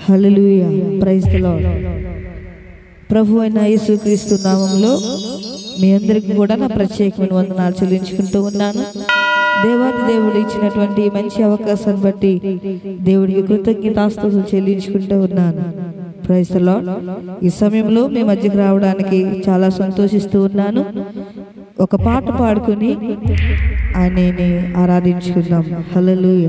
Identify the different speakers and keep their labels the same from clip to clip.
Speaker 1: hallelujah praise the Lord ప్రభు అయిన యేసుక్రీస్తు నామంలో మీ అందరికీ కూడా నా ప్రత్యేకమైన వందనాలు చెల్లించుకుంటూ ఉన్నాను దేవాది దేవుడు ఇచ్చినటువంటి ఈ మంచి అవకాశాన్ని బట్టి దేవుడికి కృతజ్ఞతాస్తుతులు చెల్లించుకుంటూ ఉన్నాను ప్రైజ్ ది లార్డ్ ఈ సమయంలో మీ మధ్యకు రావడానికి చాలా సంతోషిస్తూ ఉన్నాను ఒక పాట పాడుకుని ఆయనని ఆరాధించుకుందాం హల్లెలూయా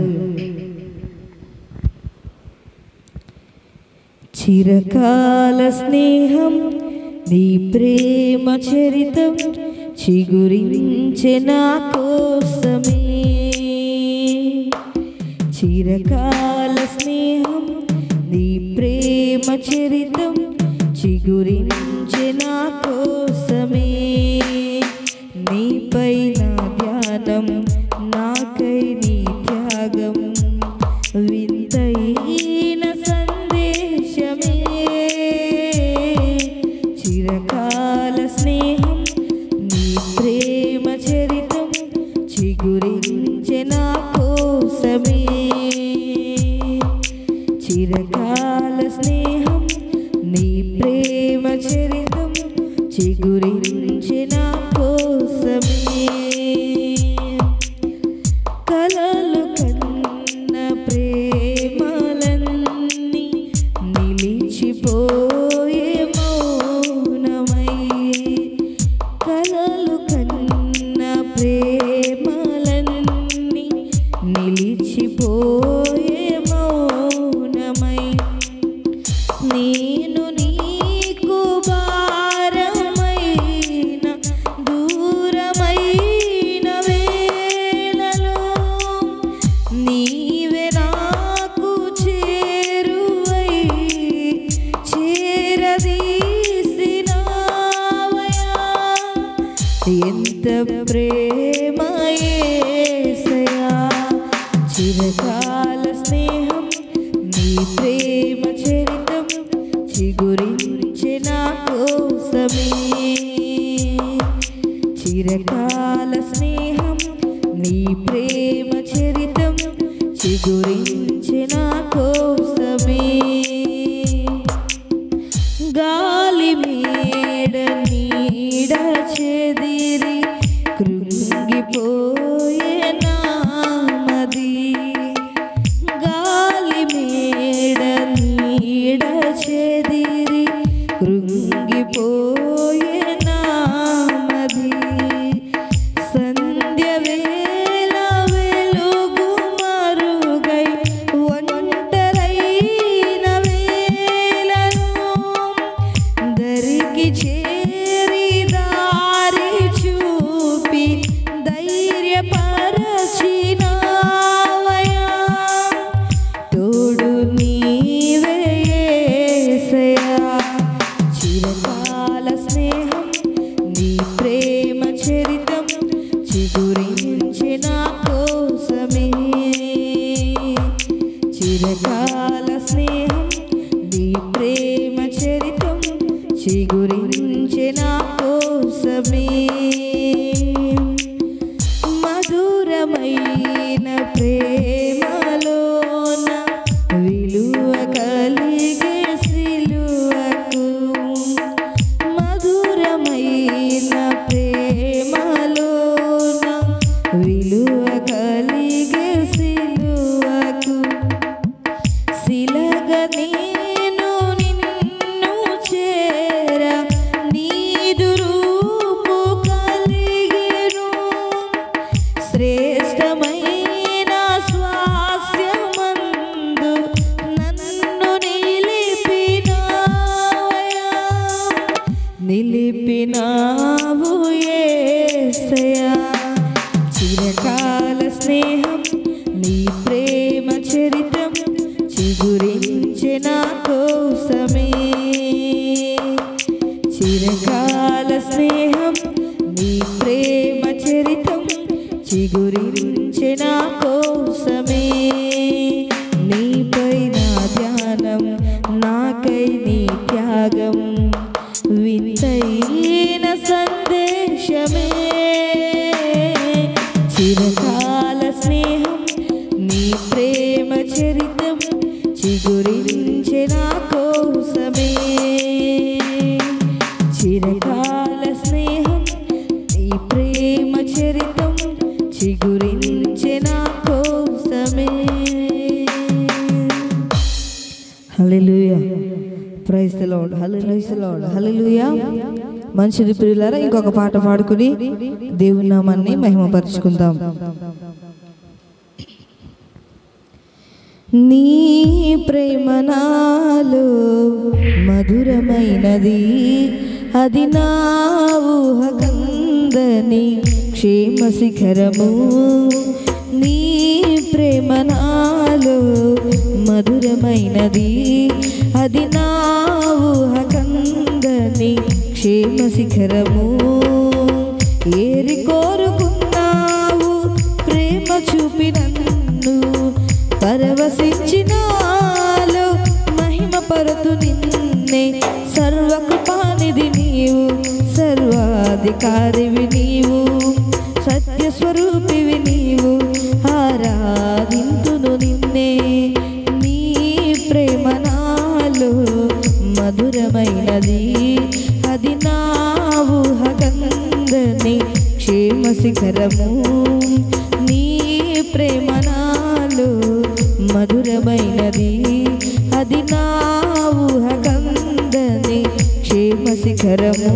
Speaker 1: చిరకాల స్నేహం నీ ప్రేమ చరితం చిగురించె నా కోసమే చిరకాల స్నేహం నీ ప్రేమ చరితం చిగురించె నా కోసమే నీపై నా ధ్యానం నాకై నీ త్యాగం వింతైన సందేశమే చిరకాల స్నేహం నీ ప్రేమ చరితం చిగురించె నా కోసమే చిరకాల స్నేహం నీ ప్రేమ చరితం చిగురించె నా కోసమే కలలు కన్న ప్రేమలన్నీ నిలిచిపోయే మౌనమై కలలు కన్న ప్రేమలన్నీ నిలిచిపోయే మౌనమై నేను నీకు భారమైన దూరమైన వేళలో నీవే నాకు చేరువై చేరదీసినావయా ఎంత ప్రేమ యేసయ్యా చిరకాల స్నేహం నీ ప్రేమ చరితం చిగురించె నా కోసమే చిరకాల స్నేహం నీ ప్రేమ చరితం చిగురించె నా కోసమే గాలి మేడ నీడ చెదిరి కృంగిపోయే నామది గాలి మేడ నీడ చెదిరి కృంగిపోయే నామది సంధ్య వేళ వెలుగు మరుగై ఒంటరైన వేళను దరికి చేరి దారి చూపి ధైర్యపరచినావయా తోడు నీవే యేసయ్యా చిరకాల స్నేహం నీ ప్రేమ చరితం చిగురించి నా కోసమే చిరకాల స్నేహం నీ ప్రేమ చరితం చిగురించి నా కోసమే మధురమైన ప్రేమలోన విలువ కలిగే సిలువకు మధురమైన ప్రేమలోన విలువ కలిగే సిలువకు శిలగ నేను నిన్ను చేర నీదు రూపు కలిగెను శ్రేష్టమైన స్వాస్యమందు నన్ను నిలిపినావయా నిలిపినావు యేసయ్యా చిరకాల స్నేహం నీ ప్రేమ చరితం చిగురించె నా కోసమే చిరకాల స్నేహం నీ ప్రేమ చరితం చిగురించె నా కోసమే నీపై నా ధ్యానం నాకై నీ త్యాగం వింతైన సందేశమే చిరకాల స్నేహం నీ ప్రేమ చరితం చిగురించిన hallelujah praise the Lord hallelujah hallelujah మంచిది ప్రియులారా ఇంకొక పాట పాడుకుని దేవుని నామాన్ని మహిమపరుచుకుందాం నీ ప్రేమ నాలో మధురమైనది అది నా ఊహకందని క్షేమ శిఖరము నీ ప్రేమ నాలో మధురమైనది అది నా ఊహకందని క్షేమ శిఖరము ఏరి కోరుకున్నావు ప్రేమ చూపి నన్ను పరవశించినాలో మహిమ పరతు నిన్నే సర్వకృపానిధి నీవు సర్వాధికారివి నీవు సత్యస్వరూపివి నీవు ఆరాధింతును నిన్నే నీ ప్రేమ నాలో మధురమైనది అది నా ఊహకందని క్షేమ శిఖరము నీ ప్రేమ నాలో మధురమైనది అది నా ఊహకందని క్షేమ శిఖరము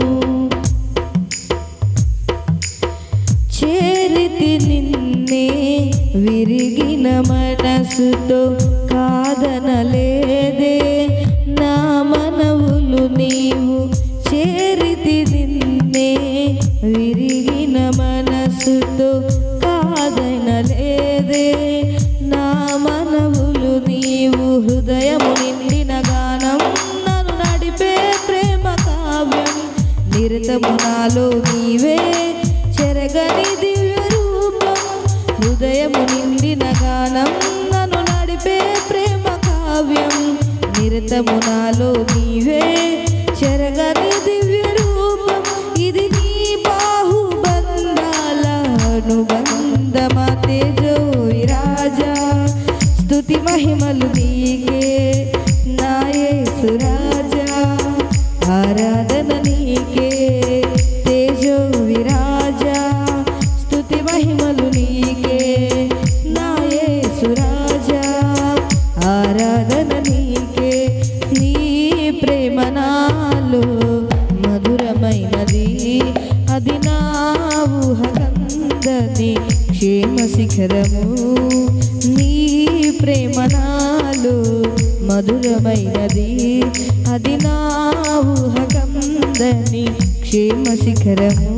Speaker 1: చేరితి నిన్నే విరిగిన మనసుతో కాదనలేదే నా మనవులు నీవు చేరితి నిన్నే విరిగిన మనసుతో కాదనలేదే నా మనవులు నీవు హృదయము నిండిన గానం నన్ను నడిపే ప్రేమ కావ్యం నిరతము నాలో నీవే చెరగని దివ్య రూపం హృదయము నిండిన గానం నన్ను నడిపే ప్రేమ కావ్యం నిరతము నాలో నీవే చెరగని దివ్య రూపం ఇది నీ బాహుబంధాల అనుబంధమా తేజో రాజా స్తుతి మహిమలు నీకే నాయసు రాజా ఆరాధన నీకే తేజో విరాజా స్తుతి మహిమలు నీకే నాయసు రాజా ఆరాధన నీకే నీ ప్రేమ నాలో మధురమైనది అది నా ఊహకందని క్షేమ శిఖరము నీ ప్రేమ నాలో మధురమైనది అది నా ఊహకందని క్షేమ శిఖరము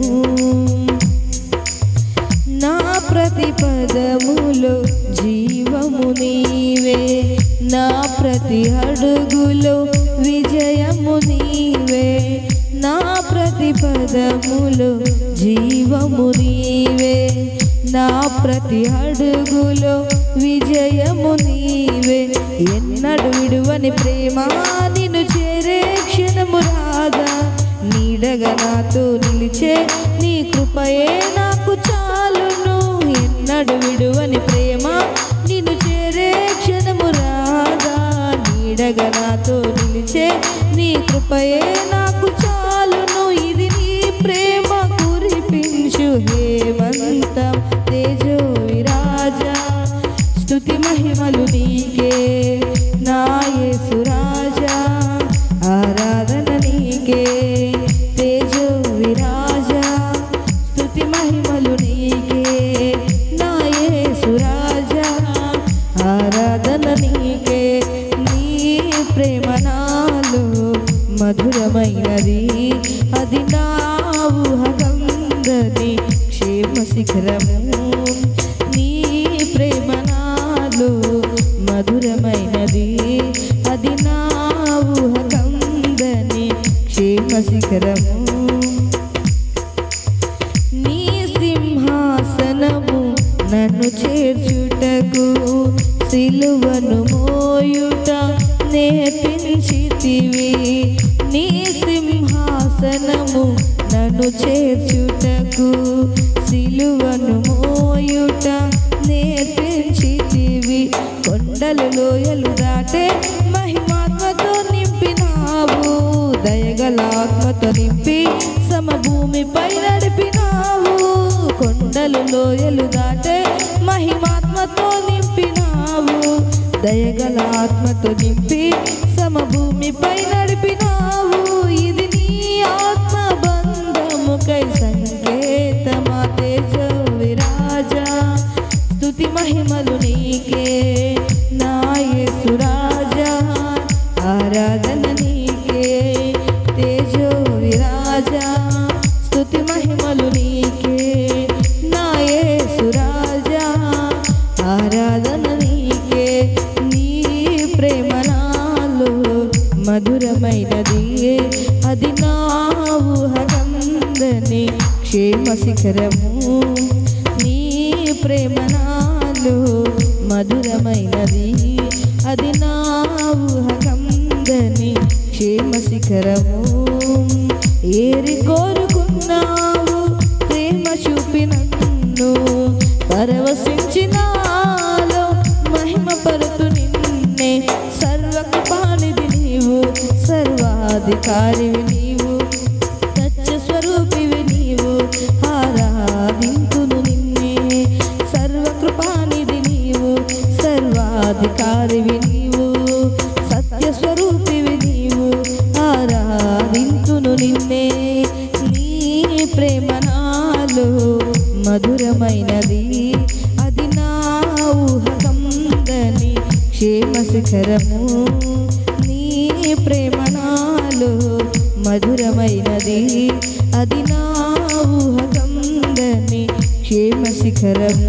Speaker 1: నా ప్రతి పదములో జీవము నీవే నా ప్రతి అడుగులో విజయము నీవే నా ప్రతి పదములో జీవము నీవే నా ప్రతి అడుగులో విజయము నీవే ఎన్నడు విడువని ప్రేమ నిన్ను చేరే క్షణము రాదా నీడగా నాతో నిలిచే నీ కృపయే నాకు చాలును ఎన్నడు విడువని ప్రేమ నిన్ను చేరే క్షణము రాదా నీడగా నాతో నిలిచే నీ కృపయే నాకు చాలును ఇది నీ ప్రేమ కురిపించు హేమంతం తేజో విరాజా స్తుతి మహిమలు నీకే నా యేసు రాజా ఆరాధన నీకే తేజో విరాజా స్తుతి మహిమలు నీకే నా యేసు రాజా ఆరాధన నీకే నీ ప్రేమ నాలో మధురమైనది అది నా ఊహకందని క్షేమ శిఖరము నీ ప్రేమ నాలో మధురమైనది అది నా ఊహకందని క్షేమ శిఖరము నీ సింహాసనము నన్ను చేర్చుటకు సిలువను మోయుట నేర్పించితివి నీ సింహాసనము నన్ను చేర్చుటకు సిలువను మోయుట నేర్పించితివి కొండలు లోయలు దాటే మహిమాత్మతో నింపినావు దయగల ఆత్మతో నింపి సమభూమిపై నడిపినావు కొండలు లోయలు దాటే మహిమాత్మతో నింపినావు దయగల ఆత్మతో నింపి సమభూమిపై నడిపినావు ఇది నీ ఆత్మ బంధముకై సంకేతమా తేజ విరాజా స్తుతి మహిమలు నీకే నా యేసు రాజా ఆరాధన నీకే తేజో విరాజా స్తుతి మహిమలు నీకే నా యేసు రాజా ఆరాధన నీకే నీ ప్రేమ నాలో మధురమైనది అది నా ఊహకందని క్షేమ శిఖరము నీ ప్రేమ నాలో మధురమైనది అది నా ఊహకందని క్షేమ శిఖరము ఏరి కోరుకున్నావు ప్రేమ చూపి నన్ను పరవశించినాలో మహిమ పరుతు నిన్నే సర్వకృపానిది నీవు సర్వాధికారివి నీవు సత్య స్వరూపివి నీవు ఆరాధింతును నిన్నే సర్వకృపానిది నీవు సర్వాధికారివి నీవు సత్య స్వరూపివి నీవు ఆరాధింతును నిన్నే నీ ప్రేమ నాలో మధురమైనది అది నా ఊహకందని క్షేమ శిఖరము నీ ప్రేమ నాలో మధురమైనది అది నా ఊహకందని క్షేమ శిఖరము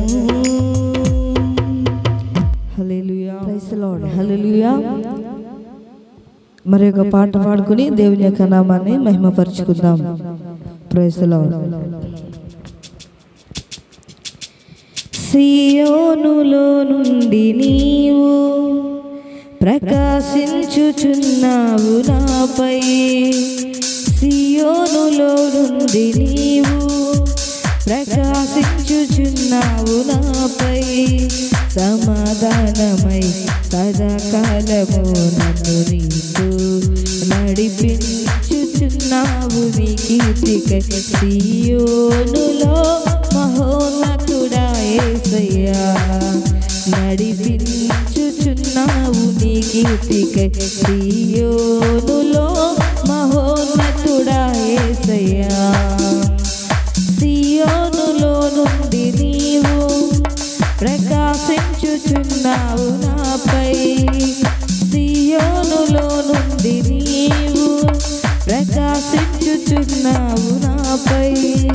Speaker 1: హల్లెలూయా హల్లెలూయా మరి ఒక పాట పాడుకుని దేవుని యొక్క నామాన్ని మహిమపరుచుకుందాం ప్రైస్లో సియోనులో నుండి నీవు ప్రకాశించుచున్నావు నాపై సియోనులో నుండి నీవు ప్రకాశించుచున్నావు నాపై సమాధానమై సదాకాలము నన్ను నీకు నడిపించుచున్నావు నీ కీర్తికై సియోనులో మహోన్నతుడా యేసయ్యా నడిపించుచున్నావు నీ కీర్తికై సియోనులో మహోన్నతుడా యేసయ్యా సియోనులో నుండి నీవు ప్రకాశించుచున్నావు నాపై సియోనులో నుండి నీవు ప్రకాశించుచున్నావు నాపై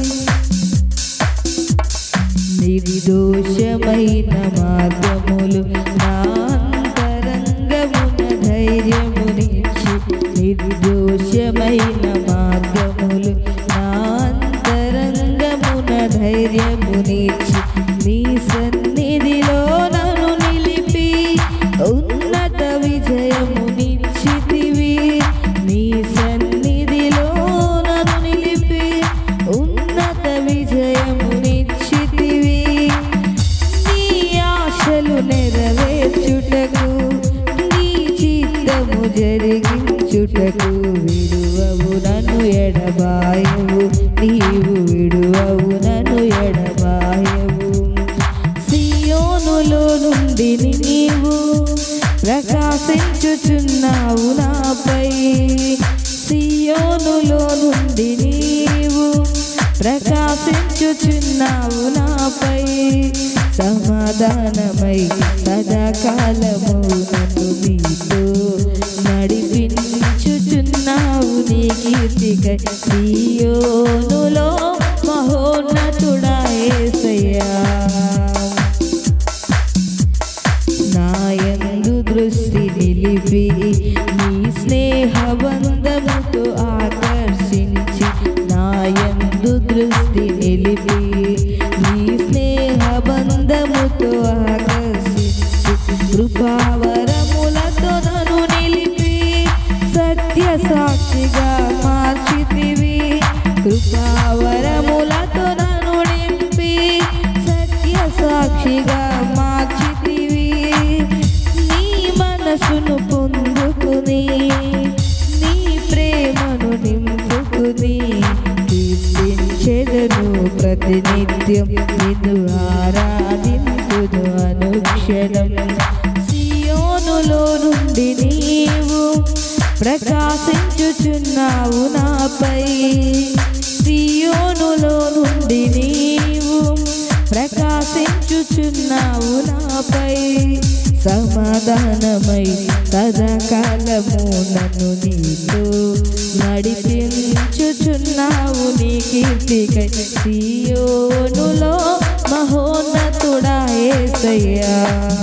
Speaker 1: నిర్దోషమైన మార్గములు నా అంతరంగమున ధైర్యమునిచ్చి నిర్దోషమైన మార్గములు నా అంతరంగమున ధైర్యమునిచ్చి నీ సన్నిధిలో నన్ను నిలిపి ఉన్నత విజయమునిచ్చితివి నీ సన్నిధిలో నన్ను నిలిపి ఉన్నత విజయమునిచ్చితివి నీ ఆశలు నెరవేర్చుటకు నీ చిత్తము జరిగించుటకు విడువవు నన్ను ఎడబాయవు నీవు విడువవు నన్ను ఎడబాయవు సియోనులో నుండి నీవు ప్రకాశించుచున్నావు నాపై సియోనులో నుండి నీవు ప్రకాశించుచున్నావు నాపై సమాధానమై సదాకాలము నన్ను నీతో నడిపించుచున్నావు నీ కీర్తికై సియోనులో మహోన్నతుడా యేసయ్యా నాయందు దృష్టి నిలిపి నీ స్నేహబంధముతో ఆకర్షించి నాయందు దృష్టి నిలిపి నీ స్నేహబంధముతో ఆకర్షించి కృపావరములతో నన్ను నిలిపి సత్య సాక్షిగా మార్చితివి కృపావరములతో నన్ను నింపి సత్య సాక్షిగా మార్చితివి నీ మనసును పొందుకుని నీ ప్రేమను నింపుకుని కీర్తించెదను ప్రతినిత్యం నిన్ను ఆరాధించును అనుక్షణం సియోను ప్రకాశించుచున్నావు నాపై సియోనులో నుండి నీవు ప్రకాశించుచున్నావు నాపై సమాధానమై సదాకాలము నన్ను నీతో నడిపించుచున్నావు నీ కీర్తికై సియోనులో మహోన్నతుడా యేసయ్యా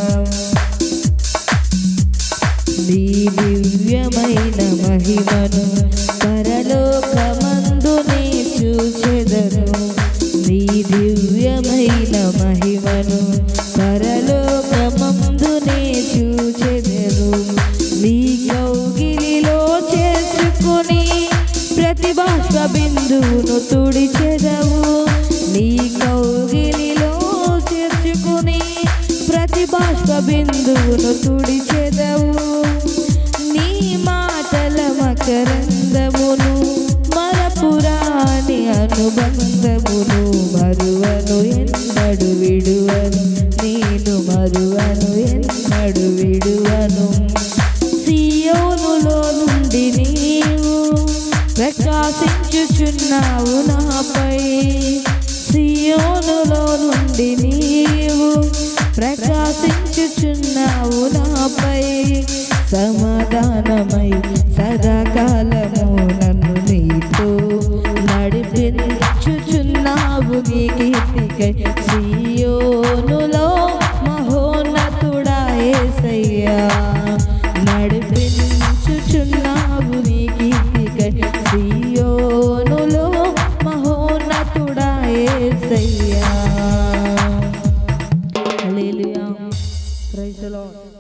Speaker 1: నీ దివ్యమైన మహిమను పరలోకమందు నీ చూచెదను నీ దివ్యమైన మహిమను పరలోకమందు నీ చూచెదను నీ కౌగిలిలో చేసుకుని ప్రతి బాష్ప బిందువును తుడిచెదవు నీ కౌగిలిలో చేర్చుకుని ప్రతి బాష్ప బిందువును తుడిచెదవు నీ మాటల మకరందమును మరపురాని అనుబంధమును మరువను ఎన్నడు విడువను నేను మరువను ఎన్నడు విడువను సియోనులో నుండి నీవు ప్రకాశించుచున్నావు నాపై సియోనులో నుండి నీవు ప్రకాశించుచున్నావు నాపై సమాధానమై సదాకాలము నన్ను నీతో నడిపించుచున్నావు నీ కీర్తికై సియోనులో మహోన్నతుడా యేసయ్యా నడిపించుచున్నావు నీ కీర్తికై సియోనులో మహోన్నతుడా యేసయ్యా హల్లెలూయా ప్రైజ్ ది లార్డ్